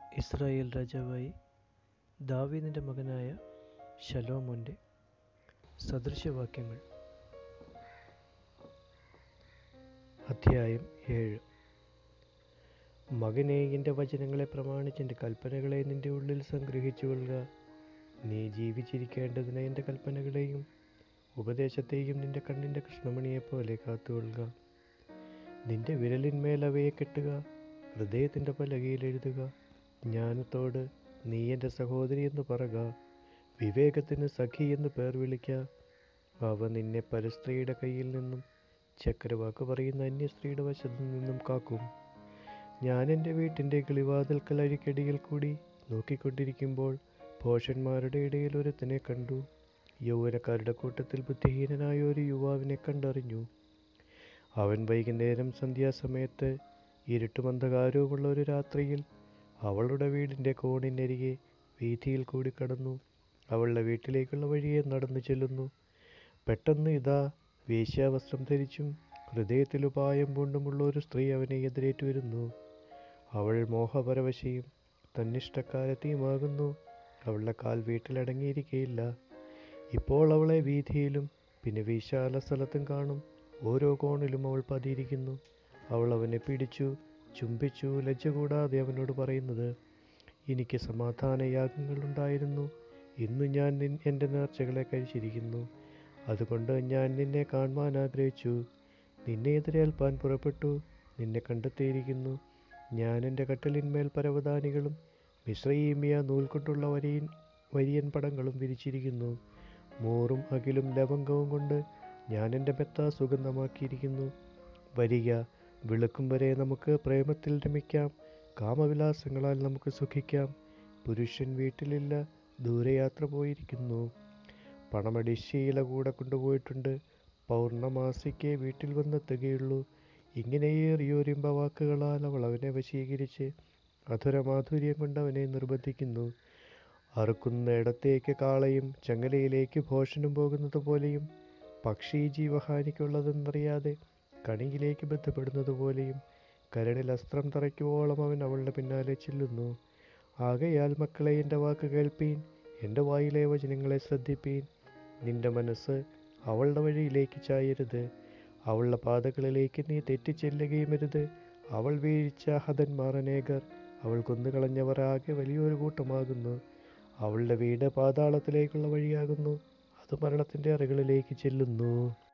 Israel രാജാവായി ദാവീദിൻ്റെ മകനായ ശലോമോൻ്റെ സദൃശവാക്യങ്ങൾ അധ്യായം ഏഴ് മകനെ എൻ്റെ വചനങ്ങളെ പ്രമാണിച്ച് എൻ്റെ കൽപ്പനകളെ നിൻ്റെ ഉള്ളിൽ സംഗ്രഹിച്ചു കൊള്ളുക നീ ജീവിച്ചിരിക്കേണ്ടതിന് എൻ്റെ കൽപ്പനകളെയും ഉപദേശത്തെയും നിൻ്റെ കണ്ണിൻ്റെ കൃഷ്ണമണിയെപ്പോലെ കാത്തുകൊള്ളുക നിന്റെ വിരലിന്മേൽ അവയെ കെട്ടുക ഹൃദയത്തിൻ്റെ പലകയിൽ എഴുതുക ജ്ഞാനത്തോട് നീ എൻ്റെ സഹോദരി എന്ന് പറക വിവേകത്തിന് സഖി എന്ന് പേർ വിളിക്ക അവ നിന്നെ പരസ്ത്രീയുടെ കയ്യിൽ നിന്നും ചക്രവാക്ക് പറയുന്ന അന്യസ്ത്രീയുടെ വശത്തു നിന്നും കാക്കും ഞാൻ എൻ്റെ വീട്ടിൻ്റെ കിളിവാതിൽക്കൽ അഴിക്കടിയിൽ കൂടി നോക്കിക്കൊണ്ടിരിക്കുമ്പോൾ ഭോഷന്മാരുടെ ഇടയിൽ ഒരുത്തനെ കണ്ടു യൗവനക്കാരുടെ കൂട്ടത്തിൽ ബുദ്ധിഹീനനായ ഒരു യുവാവിനെ കണ്ടറിഞ്ഞു അവൻ വൈകുന്നേരം സന്ധ്യാസമയത്ത് ഇരുട്ടുമന്ധകാരവുമുള്ള ഒരു രാത്രിയിൽ അവളുടെ വീടിൻ്റെ കോണിനരികെ വീഥിയിൽ കൂടി കടന്നു അവളുടെ വീട്ടിലേക്കുള്ള വഴിയെ നടന്നു ചെല്ലുന്നു പെട്ടെന്ന് ഇതാ വേശ്യാവസ്ത്രം ധരിച്ചും ഹൃദയത്തിൽ ഉപായം പൂണ്ടുമുള്ള ഒരു സ്ത്രീ അവനെ എതിരേറ്റു വരുന്നു അവൾ മോഹപരവശയും തന്നിഷ്ടക്കാരത്തെയുമാകുന്നു അവളുടെ കാൽ വീട്ടിലടങ്ങിയിരിക്കയില്ല ഇപ്പോൾ അവളെ വീഥിയിലും പിന്നെ വിശാല സ്ഥലത്തും കാണും ഓരോ കോണിലും അവൾ പതിയിരിക്കുന്നു അവൾ അവനെ പിടിച്ചു ചുംബിച്ചു ലജ്ജ കൂടാതെ അവനോട് പറയുന്നത് എനിക്ക് സമാധാനയാഗങ്ങളുണ്ടായിരുന്നു ഇന്നു ഞാൻ നിൻ എൻ്റെ നേർച്ചകളെ കഴിച്ചിരിക്കുന്നു അതുകൊണ്ട് ഞാൻ നിന്നെ കാണുവാൻ ആഗ്രഹിച്ചു നിന്നെ എതിരേൽപ്പാൻ പുറപ്പെട്ടു നിന്നെ കണ്ടെത്തിയിരിക്കുന്നു ഞാൻ എൻ്റെ കട്ടലിന്മേൽ പരവതാനികളും മിശ്രയീമിയ നൂൽ കൊണ്ടുള്ള വരിയൻ വരിയൻ പടങ്ങളും വിരിച്ചിരിക്കുന്നു മൂറും അകിലും ലവംഗവും കൊണ്ട് ഞാൻ എൻ്റെ മെത്ത സുഗന്ധമാക്കിയിരിക്കുന്നു വരിക വിളക്കും വരെ നമുക്ക് പ്രേമത്തിൽ രമിക്കാം കാമവിലാസങ്ങളാൽ നമുക്ക് സുഖിക്കാം പുരുഷൻ വീട്ടിലില്ല ദൂരയാത്ര പോയിരിക്കുന്നു പണമടിശീല കൂടെ കൊണ്ടുപോയിട്ടുണ്ട് പൗർണമാസിക്ക് വീട്ടിൽ വന്നെത്തുകയുള്ളൂ ഇങ്ങനെയേറിയൊരിമ്പ വാക്കുകളാൽ അവൾ അവനെ വശീകരിച്ച് അധുരമാധുര്യം കൊണ്ട് അവനെ നിർബന്ധിക്കുന്നു അറുക്കുന്ന ഇടത്തേക്ക് കാളയും ചങ്ങലയിലേക്ക് ഭോഷനും പോകുന്നത് പോലെയും പക്ഷി ജീവഹാനിക്കുള്ളതെന്നറിയാതെ കണിയിലേക്ക് ബന്ധപ്പെടുന്നത് പോലെയും കരണിൽ അസ്ത്രം തറയ്ക്കുവോളം അവൻ അവളുടെ പിന്നാലെ ചെല്ലുന്നു ആകയാൽ മക്കളെ എൻ്റെ വാക്ക് കേൾപ്പീൻ എൻ്റെ വായിലെ വചനങ്ങളെ ശ്രദ്ധിപ്പീൻ നിന്റെ മനസ്സ് അവളുടെ വഴിയിലേക്ക് ചായരുത് അവളുടെ പാതകളിലേക്ക് നീ തെറ്റിച്ചെല്ലുകയും അരുത് അവൾ വീഴ്ച ഹതന്മാർ അനേകർ അവൾ കൊന്നുകളഞ്ഞവർ ആകെ വലിയൊരു കൂട്ടമാകുന്നു അവളുടെ വീട് പാതാളത്തിലേക്കുള്ള വഴിയാകുന്നു അത് മരണത്തിൻ്റെ അറകളിലേക്ക് ചെല്ലുന്നു